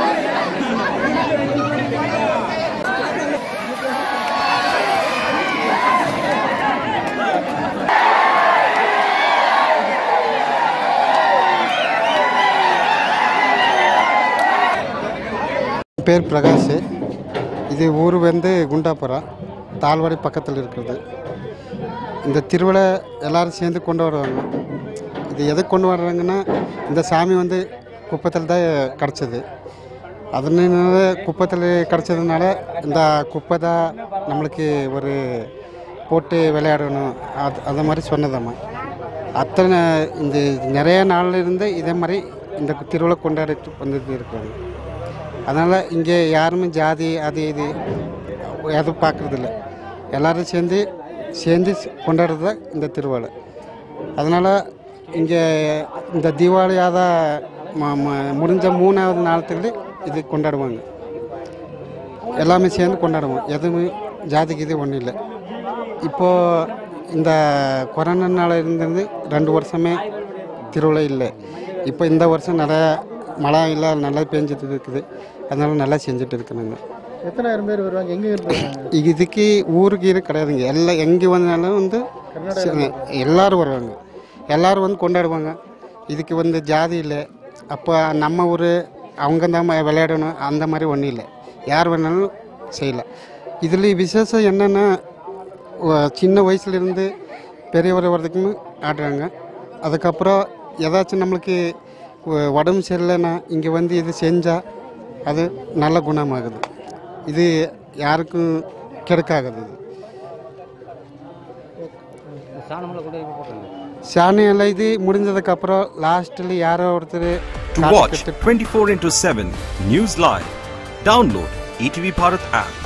பேர் பிரகாஷ் இது ஊர் வந்து குண்டாப்புரம் தாழ்வாடி பக்கத்தில் இருக்கிறது இந்த திருவிழா எல்லாரும் சேர்ந்து கொண்டு வருவாங்க இது எதுக்கு கொண்டு வர்றாங்கன்னா இந்த சாமி வந்து குப்பத்தில் தான் கிடச்சிது அதனால குப்பத்தில் கிடச்சதுனால இந்த குப்பை தான் நம்மளுக்கு ஒரு போட்டு விளையாடணும் அது அது மாதிரி சொன்னதம்மா அத்தனை இந்த நிறைய நாள்ல இருந்து இதே மாதிரி இந்த திருவிழா கொண்டாடிட்டு வந்துட்டு இருக்கிறாங்க அதனால் இங்கே யாருமே ஜாதி அது இது எதுவும் பார்க்குறதில்ல எல்லாரும் சேர்ந்து சேர்ந்து கொண்டாடுறது தான் இந்த திருவிழா அதனால் இங்கே இந்த தீபாவளியாக ம ம- முடிஞ்ச மூணாவது நாளத்துக்கு இது கொண்டாடுவாங்க எல்லாமே சேர்ந்து கொண்டாடுவோம் எதுவுமே ஜாதிக்கு இது ஒன்றும் இல்லை இப்போது இந்த கொரோனானால இருந்தது ரெண்டு வருஷமே திருவிழா இல்லை இப்போ இந்த வருஷம் நிறையா மழை இல்லை நல்லா பெஞ்சிட்டு இருக்குது அதனால நல்லா செஞ்சுட்டு இருக்கிறாங்க எத்தனாயிரம் பேர் வருவாங்க எங்கே இருப்பாங்க இதுக்கு ஊருக்கு இது கிடையாதுங்க எல்லாம் எங்கே வந்தாலும் வந்து ச- எல்லாரும் வருவாங்க எல்லாரும் வந்து கொண்டாடுவாங்க இதுக்கு வந்து ஜாதி இல்லை அப்போ நம்ம ஊர் அவங்க தான் ம- விளையாடணும் அந்த மாதிரி ஒன்றும் இல்லை யார் வேணாலும் செய்யலாம் இதில் விசேஷம் என்னென்னா வ- சின்ன வயசுலேருந்து பெரியவர் வரைக்கும் ஆடுறாங்க அதுக்கப்புறம் ஏதாச்சும் நம்மளுக்கு உ- உடம்பு சரியில்லைன்னா இங்கே வந்து இது செஞ்சால் அது நல்ல குணமாகுது இது யாருக்கும் கெடுக்காகுது இது சாணி எல்லாம் இது முடிஞ்சதுக்கப்புறம் லாஸ்ட்டில் யாரோ ஒருத்தர் To watch 24 into 7 News Live, download ETV Bharat app.